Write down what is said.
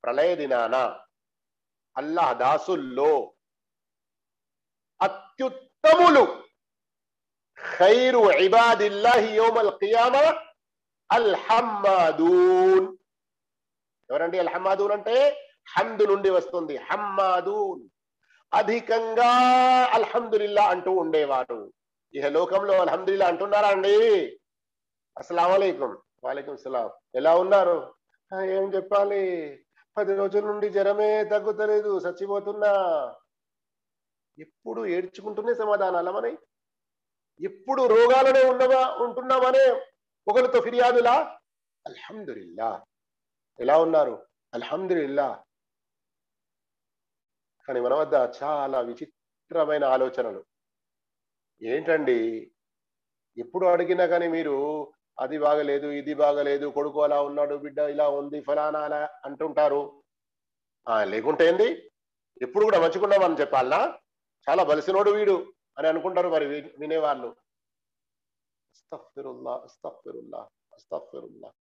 ప్రళయ దినాన అల్లాహ్ దాసుల్లో అత్యుత్తములు ఖైరు ఇబాదిల్లాహి యోమల్ కియామ అల్ హమ్మాదూన్ ఎవరండి అల్ హమ్మాదూన్ అంటే హమ్దు నుండి వస్తుంది హమ్మాదూన్ అధికంగా అల్హమ్దుల్లా అంటూ ఉండేవారు ఇహ లోకంలో అల్హమ్దుల్లా అంటున్నారా అండి అస్సలం వాలేకుం వాలేకుం సలాం ఎలా ఉన్నారు "ఆ, ఏం చెప్పాలి పది రోజుల నుండి జ్వరమే తగ్గుతలేదు చచ్చిపోతున్నా ఎప్పుడు ఏడ్చుకుంటూనే సమాధానాలా మన ఎప్పుడు రోగాలనే ఉన్నవా ఉంటున్నామనే ఒకరితో ఫిర్యాదులా అల్హమ్దుల్లా ఎలా ఉన్నారు అల్హమ్దుల్లా కానీ మన వద్ద చాలా విచిత్రమైన ఆలోచనలు ఏంటండి ఎప్పుడు అడిగినా కానీ మీరు అది బాగలేదు ఇది బాగలేదు కొడుకు అలా ఉన్నాడు బిడ్డ ఇలా ఉంది ఫలానా అలా అంటుంటారు ఆ లేకుంటే ఏంది ఎప్పుడు కూడా మంచుకున్నామని చెప్పాలనా చాలా బలిసినోడు వీడు అని అనుకుంటారు మరి వి- వినేవాళ్ళు అస్తఫిరుల్లా అస్తఫిరుల్లా అస్తఫిరుల్లా